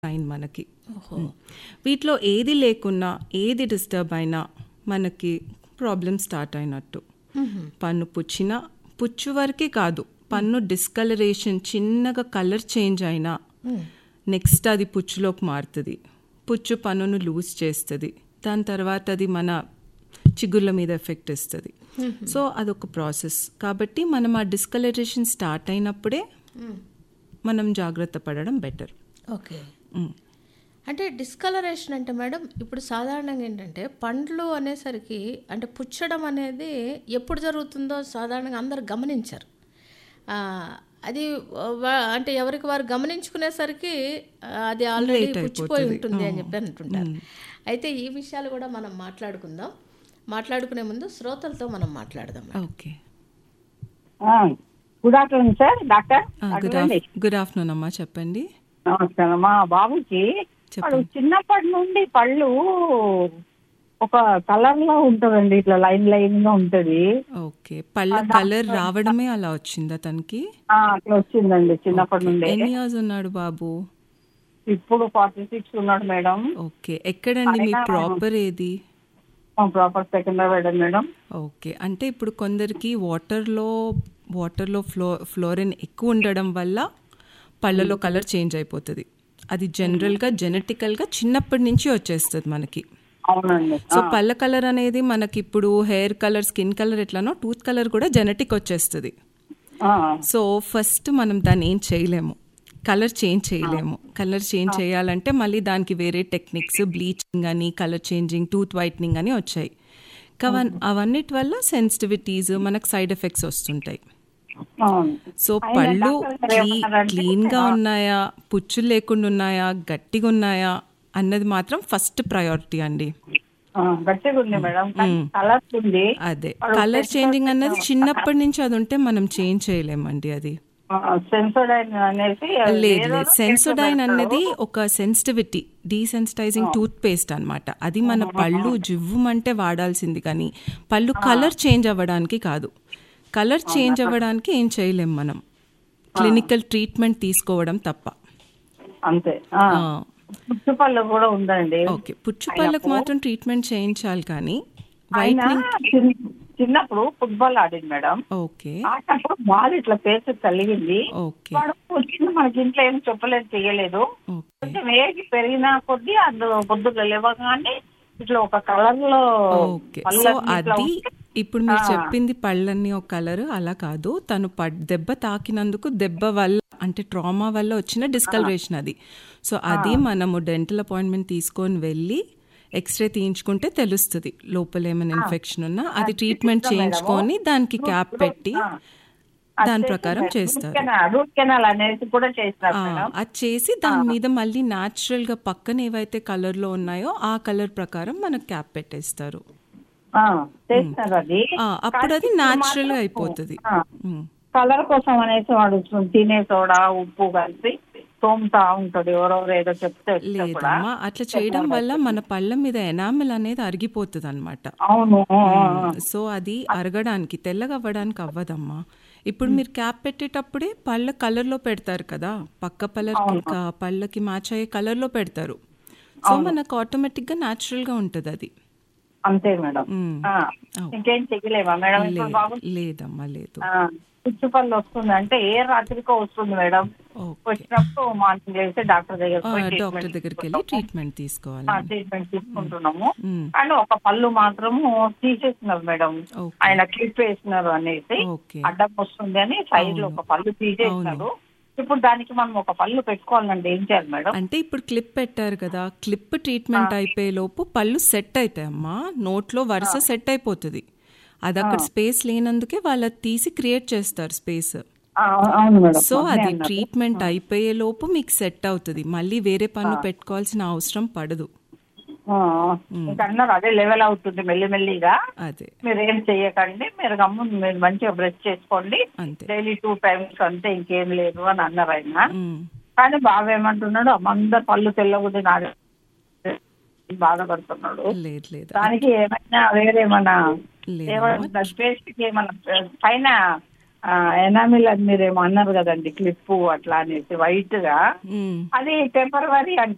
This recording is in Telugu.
సైన్ మనకి వీటిలో ఏది లేకున్నా ఏది డిస్టర్బ్ అయినా మనకి ప్రాబ్లం స్టార్ట్ అయినట్టు పన్ను పుచ్చినా పుచ్చు వరకే కాదు పన్ను డిస్కలరేషన్ చిన్నగా కలర్ చేంజ్ అయినా నెక్స్ట్ అది పుచ్చులోకి మారుతుంది పుచ్చు పన్నును లూజ్ చేస్తుంది దాని తర్వాత అది మన చిగుళ్ళ మీద ఎఫెక్ట్ ఇస్తుంది సో అదొక ప్రాసెస్ కాబట్టి మనం ఆ డిస్కలరేషన్ స్టార్ట్ అయినప్పుడే మనం జాగ్రత్త పడడం బెటర్ ఓకే అంటే డిస్కలరేషన్ అంటే మేడం ఇప్పుడు సాధారణంగా ఏంటంటే పండ్లు అనేసరికి అంటే పుచ్చడం అనేది ఎప్పుడు జరుగుతుందో సాధారణంగా అందరు గమనించరు ఆ, అది వా- అంటే ఎవరికి వారు గమనించుకునేసరికి ఆ, అది ఆల్రెడీ Late పుచ్చిపోయి అయిపోతుంది. ఉంటుంది అని చెప్పి అంటుంటారు అయితే ఈ విషయాలు కూడా మనం మాట్లాడుకుందాం మాట్లాడుకునే ముందు శ్రోతలతో మనం మాట్లాడదాం okay good afternoon sir doctor good ఆఫ్ గుడ్ ఆఫ్టర్నూన్ అమ్మా చెప్పండి నమస్కారం మా బాబుకి వాడు చిన్నప్పటి నుండి పళ్ళు ఒక కలర్ లో ఉంటదండి ఇట్లా లైన్ లైన్ గా ఉంటది ఓకే పళ్ళ కలర్ రావడమే అలా వచ్చిందా తనకి ఆ, అట్లా వచ్చిందండి చిన్నప్పటి నుండి ఎన్ని ఇయర్స్ ఉన్నాడు బాబు ఇప్పుడు ఫార్టీ సిక్స్ ఉన్నాడు మేడం ఓకే ఎక్కడండి మీ ప్రాపర్ ఏది proper second madam madam okay అంటే ఇప్పుడు కొందరికి వాటర్లో వాటర్లో ఫ్లో ఫ్లోరిన్ ఎక్కువ ఉండడం వల్ల పళ్ళలో కలర్ చేంజ్ అయిపోతుంది అది జనరల్గా జెనెటికల్గా చిన్నప్పటి నుంచి వచ్చేస్తుంది మనకి అవునండి సో పళ్ళ కలర్ అనేది మనకి ఇప్పుడు హెయిర్ కలర్ స్కిన్ కలర్ ఎట్లానో టూత్ కలర్ కూడా జెనెటిక్ వచ్చేస్తుంది ఆ, సో ఫస్ట్ మనం దాన్ని ఏం చేయలేము కలర్ చేంజ్ చేయలేము కలర్ చేంజ్ చేయాలంటే మళ్ళీ దానికి వేరే టెక్నిక్స్ బ్లీచింగ్ అని కలర్ చేంజింగ్ టూత్ వైట్నింగ్ అని వచ్చాయి కవన్ అవన్నిటి వల్ల సెన్సిటివిటీస్ మనకు సైడ్ ఎఫెక్ట్స్ వస్తుంటాయి అవును సో పళ్ళు క్లీ క్లీన్గా ఉన్నాయా పుచ్చులు లేకుండా ఉన్నాయా గట్టిగా ఉన్నాయా అన్నది మాత్రం ఫస్ట్ ప్రయారిటీ అండి ఆ, గట్టిగా ఉంది మేడం కలర్ ఉంది అదే కలర్ చేంజింగ్ అన్నది చిన్నప్పటి నుంచి అది ఉంటే మనం చేంజ్ చేయలేమండి అది సెన్సోడైన్ అనేసి అది లేదు ఏదో లేదు సెన్సోడైన్ అనేది ఒక సెన్సిటివిటీ డీసెన్సిటైజింగ్ టూత్ పేస్ట్ అనమాట అది మన పళ్ళు జివ్వుమంటే వాడాల్సింది కానీ పళ్ళు కలర్ చేంజ్ అవ్వడానికి కాదు కలర్ చేంజ్ అవ్వడానికి ఏం చేయలేం మనం క్లినికల్ ట్రీట్మెంట్ తీసుకోవడం తప్ప అంతే ఆ. ఆ, పుట్టుపళ్ళు కూడా ఉందండి ఓకే పుచ్చు పళ్ళకు మాత్రం ట్రీట్మెంట్ చేయించాలి కానీ ఆయన వైట్నింగ్ చిన్న- చిన్నప్పుడు ఫుట్బాల్ ఆడింది మేడం ఓకే ఆటప్పుడు బాల్ ఇట్లా పేస్ కలిగింది ఓకే వాడు వచ్చింది మనకి ఇంట్లో ఏం చెప్పలేదు చేయలేదు ఓకే కొంచెం ఏజ్ పెరిగిన కొద్దీ అది పొద్దుగా లేవగానే ఇట్లా ఒక కలర్ లో ఓకే పళ్ళన్నీ సో ఇట్లా అది ఉంటే- ఇప్పుడు మీరు చెప్పింది పళ్ళన్నీ ఒక కలర్ అలా కాదు తను పడ్ దెబ్బ తాకినందుకు దెబ్బ వల్ల అంటే ట్రామా వల్ల వచ్చిన డిస్కలరేషన్ అది సో అది మనము డెంటల్ అపాయింట్మెంట్ తీసుకొని వెళ్ళి ఎక్స్రే తీయించుకుంటే తెలుస్తుంది లోపల ఏమైనా ఇన్ఫెక్షన్ ఉన్నా అది ట్రీట్మెంట్ చేయించుకొని దానికి క్యాప్ పెట్టి దాని ప్రకారం చేస్తారు రూట్ కెనాల్ అనేసి కూడా చేసినారు ఆ, మేడం అది చేసి దాని మీద మళ్ళీ న్యాచురల్ గా పక్కన ఏవైతే కలర్ లో ఉన్నాయో ఆ కలర్ ప్రకారం మనకు క్యాప్ పెట్టేస్తారు ఆ, చేసినారు అది ఆ, అప్పుడు అది న్యాచురల్ గా అయిపోతుంది ఉమ్. కలర్ కోసం అనేసి వాడు తినే సోడా ఉప్పు కలిపి తోముతా ఉంటాడు ఎవరెవరు ఏదో చెప్తే వచ్చా కూడా లేదమ్మా అట్లా చేయడం వల్ల మన పళ్ళ మీద ఎనామిల్ అనేది అరిగిపోతుంది అనమాట అవును సో అది అరగడానికి తెల్లగా అవ్వడానికి అవ్వదమ్మా ఇప్పుడు మీరు క్యాప్ పెట్టేటప్పుడే పళ్ళ కలర్లో పెడతారు కదా పక్క పళ్ళకి పళ్ళకి మ్యాచ్ అయ్యే కలర్లో పెడతారు సో మనకు ఆటోమేటిక్గా న్యాచురల్గా ఉంటుంది అది అంతే మేడం మ్మ్. ఆ, ఇంకేం చెయ్యలేమా మేడం ఇప్పుడు బాబు లేదమ్మా లేదు పుచ్చుపల్లి వస్తుంది అంటే ఏ రాత్రికో వస్తుంది మేడం ఓకే వచ్చినప్పుడు మార్నింగ్ చేస్తే డాక్టర్ దగ్గర పోయి డాక్టర్ దగ్గరికి వెళ్ళి ట్రీట్మెంట్ తీసుకోవాలి ట్రీట్మెంట్ తీసుకుంటున్నాము మ్మ్. కానీ ఒక పళ్ళు మాత్రము తీసేసినారు మేడం ఓకే ఆయన క్లిప్ వేసినారు అనేసి ఓకే అడ్డం వస్తుంది అని సైడ్ లో ఒక పళ్ళు తీసేసినారు ఇప్పుడు దానికి మనం ఒక పళ్ళు పెట్టుకోవాలంటే ఏం చేయాలి మేడం అంటే ఇప్పుడు క్లిప్ పెట్టారు కదా క్లిప్ ట్రీట్మెంట్ అయిపోయే లోపు పళ్ళు సెట్ అవుతాయి అమ్మా నోట్లో వరుస సెట్ అయిపోతుంది అది అక్కడ స్పేస్ లేనందుకే వాళ్ళు అది తీసి క్రియేట్ చేస్తారు స్పేస్ ఆ, అవును మేడం సో అది ట్రీట్మెంట్ అయిపోయే లోపు మీకు సెట్ అవుతుంది మళ్ళీ వేరే పన్ను పెట్టుకోవాల్సిన అవసరం పడదు ఆ, ఇంకా అన్నారు అదే లెవెల్ అవుతుంది మెల్లిమెల్లిగా అదే మీరు ఏం చెయ్యకండి మీరు గమ్ము మీరు మంచిగా బ్రష్ చేసుకోండి అంతే డైలీ టూ టైమ్స్ అంతే ఇంకేం లేదు అని అన్నారు ఆయన ఉమ్. కానీ బాబు ఏమంటున్నాడు "అమ్మ, అందరు పళ్ళు తెల్లగుంది నాది బాధపడుతున్నాడు లేదు లేదు దానికి ఏమైనా వేరేమన్నా లేదు ఏమైనా పేస్ట్ కి ఏమన్నా పైన ఎనామిల్ అని మీరు ఏమో అన్నారు కదండి క్లిప్ అట్లా అనేసి వైట్ గా ఉమ్. అది టెంపరవరీ అంట